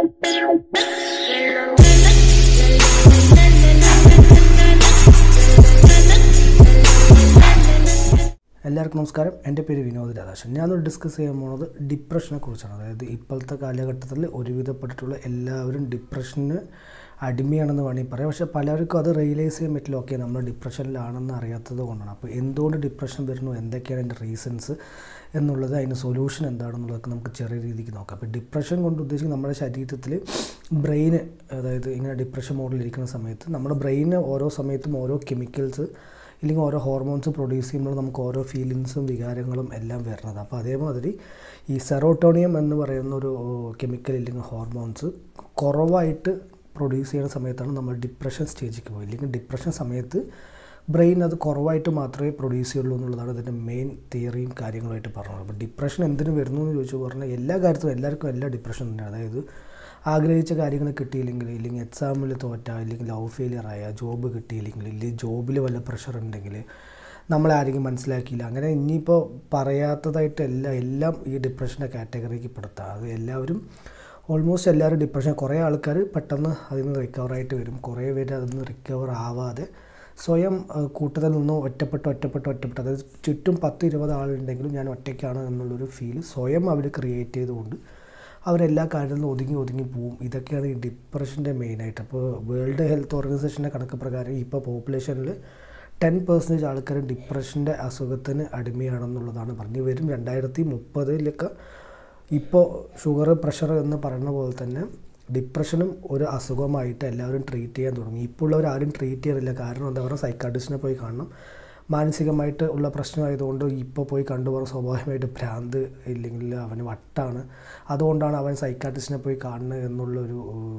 എല്ലാവർക്കും നമസ്കാരം എൻ്റെ പേര് വിനോദ് രാധാകൃഷ്ണൻ ഞാനൊരു ഡിസ്കസ് ചെയ്യാൻ പോകുന്നത് ഡിപ്രഷനെ കുറിച്ചാണ് അതായത് ഇപ്പോഴത്തെ കാലഘട്ടത്തിൽ ഒരുവിധപ്പെട്ടിട്ടുള്ള എല്ലാവരും ഡിപ്രഷന് അടിമയാണെന്ന് വേണമെങ്കിൽ പറയാം പക്ഷേ പലർക്കും അത് റിയലൈസ് ചെയ്യാൻ പറ്റില്ല ഓക്കെ നമ്മൾ ഡിപ്രഷനിലാണെന്ന് അറിയാത്തത് കൊണ്ടാണ് അപ്പോൾ എന്തുകൊണ്ട് ഡിപ്രഷൻ വരുന്നു എന്തൊക്കെയാണ് അതിൻ്റെ റീസൺസ് എന്നുള്ളത് അതിൻ്റെ സൊല്യൂഷൻ എന്താണെന്നുള്ളതൊക്കെ നമുക്ക് ചെറിയ രീതിക്ക് നോക്കാം അപ്പോൾ ഡിപ്രഷൻ കൊണ്ട് ഉദ്ദേശിക്കുന്നത് നമ്മുടെ ശരീരത്തിൽ ബ്രെയിന് അതായത് ഇങ്ങനെ ഡിപ്രഷൻ മോഡിലിരിക്കുന്ന സമയത്ത് നമ്മുടെ ബ്രെയിന് ഓരോ സമയത്തും ഓരോ കെമിക്കൽസ് ഇല്ലെങ്കിൽ ഓരോ ഹോർമോൺസ് പ്രൊഡ്യൂസ് ചെയ്യുമ്പോൾ നമുക്ക് ഓരോ ഫീലിങ്സും വികാരങ്ങളും എല്ലാം വരുന്നത് അപ്പോൾ അതേമാതിരി ഈ സെറോട്ടോണിയം എന്ന് പറയുന്ന ഒരു കെമിക്കൽ ഇല്ലെങ്കിൽ ഹോർമോൺസ് കുറവായിട്ട് പ്രൊഡ്യൂസ് ചെയ്യുന്ന സമയത്താണ് നമ്മൾ ഡിപ്രഷൻ സ്റ്റേജിലേക്ക് പോകുക ഇല്ലെങ്കിൽ ഡിപ്രഷൻ സമയത്ത് ബ്രെയിൻ അത് കുറവായിട്ട് മാത്രമേ പ്രൊഡ്യൂസ് ചെയ്യുള്ളൂ എന്നുള്ളതാണ് ഇതിൻ്റെ മെയിൻ തിയറിയും കാര്യങ്ങളുമായിട്ട് പറഞ്ഞത് അപ്പോൾ ഡിപ്രഷൻ എന്തിനു വരുന്നു എന്ന് ചോദിച്ചു പറഞ്ഞാൽ എല്ലാ കാര്യത്തിലും എല്ലാവർക്കും എല്ലാ ഡിപ്രഷൻ തന്നെയാണ് അതായത് ആഗ്രഹിച്ച കാര്യങ്ങൾ കിട്ടിയില്ലെങ്കിൽ ഇല്ലെങ്കിൽ എക്സാമിൽ തോറ്റ ഇല്ലെങ്കിൽ ലവ് ഫെയിലിയർ ആയ ജോബ് കിട്ടിയില്ലെങ്കിൽ ഇല്ലെങ്കിൽ ജോബിൽ വല്ല പ്രഷർ ഉണ്ടെങ്കിൽ നമ്മളെ ആരെങ്കിലും മനസ്സിലാക്കിയില്ല അങ്ങനെ ഇനിയിപ്പോൾ പറയാത്തതായിട്ട് എല്ലാം എല്ലാം ഈ ഡിപ്രഷൻ്റെ കാറ്റഗറിക്ക് പെടുത്താം അത് എല്ലാവരും ഓൾമോസ്റ്റ് എല്ലാവരും ഡിപ്രഷൻ കുറേ ആൾക്കാർ പെട്ടെന്ന് അതിൽ നിന്ന് റിക്കവറായിട്ട് വരും കുറേ പേര് അതിൽ നിന്ന് റിക്കവർ ആവാതെ സ്വയം കൂട്ടത്തിൽ നിന്നും ഒറ്റപ്പെട്ട് ഒറ്റപ്പെട്ട് ഒറ്റപ്പെട്ട് അതായത് ചുറ്റും പത്ത് ഇരുപത് ആളുണ്ടെങ്കിലും ഞാൻ ഒറ്റയ്ക്കാണ് എന്നുള്ളൊരു ഫീൽ സ്വയം അവർ ക്രിയേറ്റ് ചെയ്തുകൊണ്ട് അവരെല്ലാ കാര്യത്തിലും ഒതുങ്ങി ഒതുങ്ങി പോവും ഇതൊക്കെയാണ് ഈ ഡിപ്രഷൻ്റെ മെയിനായിട്ട് അപ്പോൾ വേൾഡ് ഹെൽത്ത് ഓർഗനൈസേഷൻ്റെ കണക്ക് പ്രകാരം ഇപ്പോൾ പോപ്പുലേഷനിൽ ടെൻ പെർസെൻറ്റേജ് ആൾക്കാർ ഡിപ്രഷൻ്റെ അസുഖത്തിന് അടിമയാണെന്നുള്ളതാണ് പറഞ്ഞു വരും രണ്ടായിരത്തി മുപ്പതിലൊക്കെ ഇപ്പോൾ ഷുഗർ പ്രഷർ എന്ന് പറയുന്ന പോലെ തന്നെ ഡിപ്രഷനും ഒരു അസുഖമായിട്ട് എല്ലാവരും ട്രീറ്റ് ചെയ്യാൻ തുടങ്ങി ഇപ്പോൾ ഉള്ളവർ ആരും ട്രീറ്റ് ചെയ്യാറില്ല കാരണം എന്താ പറയുക സൈക്കാട്രിസ്റ്റിനെ പോയി കാണണം മാനസികമായിട്ട് ഉള്ള പ്രശ്നമായതുകൊണ്ട് ഇപ്പോൾ പോയി കണ്ടുപോകുന്ന സ്വാഭാവികമായിട്ട് ഭ്രാന്ത് ഇല്ലെങ്കിൽ അവന് വട്ടാണ് അതുകൊണ്ടാണ് അവൻ സൈക്കാട്രിസ്റ്റിനെ പോയി കാണുന്നത് എന്നുള്ളൊരു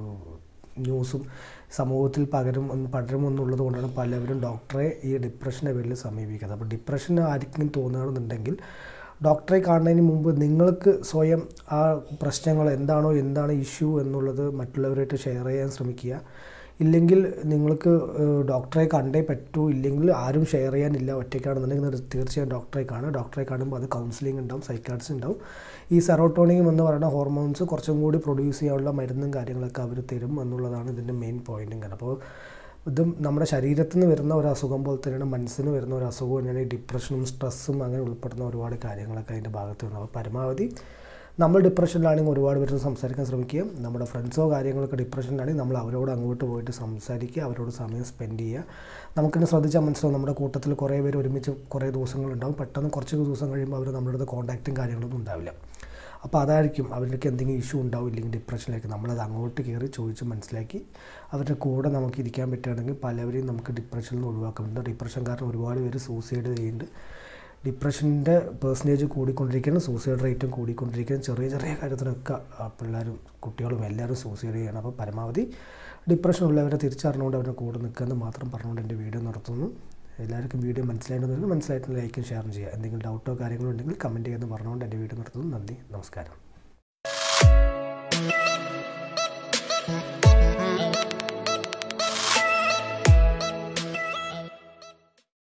ന്യൂസും സമൂഹത്തിൽ പകരും പടരുമെന്നുള്ളത് കൊണ്ടാണ് പലവരും ഡോക്ടറെ ഈ ഡിപ്രഷൻ്റെ പേരിൽ സമീപിക്കുന്നത് അപ്പോൾ ഡിപ്രഷൻ ആർക്കും തോന്നുകയാണെന്നുണ്ടെങ്കിൽ ഡോക്ടറെ കാണുന്നതിന് മുമ്പ് നിങ്ങൾക്ക് സ്വയം ആ പ്രശ്നങ്ങൾ എന്താണോ എന്താണ് ഇഷ്യൂ എന്നുള്ളത് മറ്റുള്ളവരായിട്ട് ഷെയർ ചെയ്യാൻ ശ്രമിക്കുക ഇല്ലെങ്കിൽ നിങ്ങൾക്ക് ഡോക്ടറെ കണ്ടേ പറ്റൂ ഇല്ലെങ്കിൽ ആരും ഷെയർ ചെയ്യാനില്ല ഒറ്റയ്ക്കാണെന്നുണ്ടെങ്കിൽ തീർച്ചയായും ഡോക്ടറെ കാണുക ഡോക്ടറെ കാണുമ്പോൾ അത് കൗൺസിലിംഗ് ഉണ്ടാവും സൈക്കാട്രിസ്റ്റ് ഉണ്ടാവും ഈ സെറോട്ടോണിയം എന്ന് പറയുന്ന ഹോർമോൺസ് കുറച്ചും കൂടി പ്രൊഡ്യൂസ് ചെയ്യാനുള്ള മരുന്നും കാര്യങ്ങളൊക്കെ അവർ തരും എന്നുള്ളതാണ് ഇതിൻ്റെ മെയിൻ പോയിൻറ്റും കാരണം അപ്പോൾ ഇതും നമ്മുടെ ശരീരത്തിൽ നിന്ന് വരുന്ന ഒരു അസുഖം പോലെ തന്നെയാണ് മനസ്സിന് വരുന്ന ഒരു അസുഖം തന്നെയാണ് ഈ ഡിപ്രഷനും സ്ട്രെസ്സും അങ്ങനെ ഉൾപ്പെടുന്ന ഒരുപാട് കാര്യങ്ങളൊക്കെ അതിൻ്റെ ഭാഗത്ത് വരുന്നത് അപ്പോൾ പരമാവധി നമ്മൾ ഡിപ്രഷനിലാണെങ്കിൽ ഒരുപാട് പേര് സംസാരിക്കാൻ ശ്രമിക്കുക നമ്മുടെ ഫ്രണ്ട്സോ കാര്യങ്ങളൊക്കെ ഡിപ്രഷനിലാണെങ്കിൽ നമ്മൾ അവരോട് അങ്ങോട്ട് പോയിട്ട് സംസാരിക്കുക അവരോട് സമയം സ്പെൻഡ് ചെയ്യുക നമുക്കിന്നെ ശ്രദ്ധിച്ചാൽ മനസ്സിലാവും നമ്മുടെ കൂട്ടത്തിൽ കുറേ പേര് ഒരുമിച്ച് കുറേ ദിവസങ്ങളുണ്ടാവും പെട്ടെന്ന് കുറച്ച് ദിവസം കഴിയുമ്പോൾ അവർ നമ്മുടെ അടുത്ത് കോൺടാക്റ്റും കാര്യങ്ങളൊന്നും ഉണ്ടാവില്ല അപ്പോൾ അതായിരിക്കും അവർക്ക് എന്തെങ്കിലും ഇഷ്യൂ ഉണ്ടാവും ഇല്ലെങ്കിൽ ഡിപ്രഷനിലേക്ക് നമ്മളത് അങ്ങോട്ട് കയറി ചോദിച്ച് മനസ്സിലാക്കി അവരുടെ കൂടെ നമുക്ക് ഇരിക്കാൻ പറ്റുകയാണെങ്കിൽ പലവരെയും നമുക്ക് ഡിപ്രഷനിൽ നിന്ന് ഒഴിവാക്കാൻ പറ്റും ഡിപ്രഷൻ കാരണം ഒരുപാട് പേര് സൂസൈഡ് ചെയ്യുന്നുണ്ട് ഡിപ്രഷൻ്റെ പേഴ്സൻറ്റേജ് കൂടിക്കൊണ്ടിരിക്കുകയാണ് സൂസൈഡ് റേറ്റും കൂടിക്കൊണ്ടിരിക്കുകയാണ് ചെറിയ ചെറിയ കാര്യത്തിനൊക്കെ പിള്ളേരും കുട്ടികളും എല്ലാവരും സൂസൈഡ് ചെയ്യണം അപ്പോൾ പരമാവധി ഡിപ്രഷൻ ഉള്ളവരെ തിരിച്ചറിഞ്ഞുകൊണ്ട് അവരുടെ കൂടെ നിൽക്കുമെന്ന് മാത്രം പറഞ്ഞുകൊണ്ട് എൻ്റെ വീഡിയോ നടത്തുന്നു എല്ലാവർക്കും വീഡിയോ മനസ്സിലായിട്ടുണ്ടെങ്കിൽ മനസ്സിലായിട്ട് ലൈക്കും ഷെയറും ചെയ്യുക എന്തെങ്കിലും ഡൗട്ടോ കാര്യങ്ങളോ ഉണ്ടെങ്കിൽ കമൻറ്റ് ചെയ്യുമെന്ന് പറഞ്ഞുകൊണ്ട് എൻ്റെ വീഡിയോ നടത്തുന്നു നന്ദി നമസ്കാരം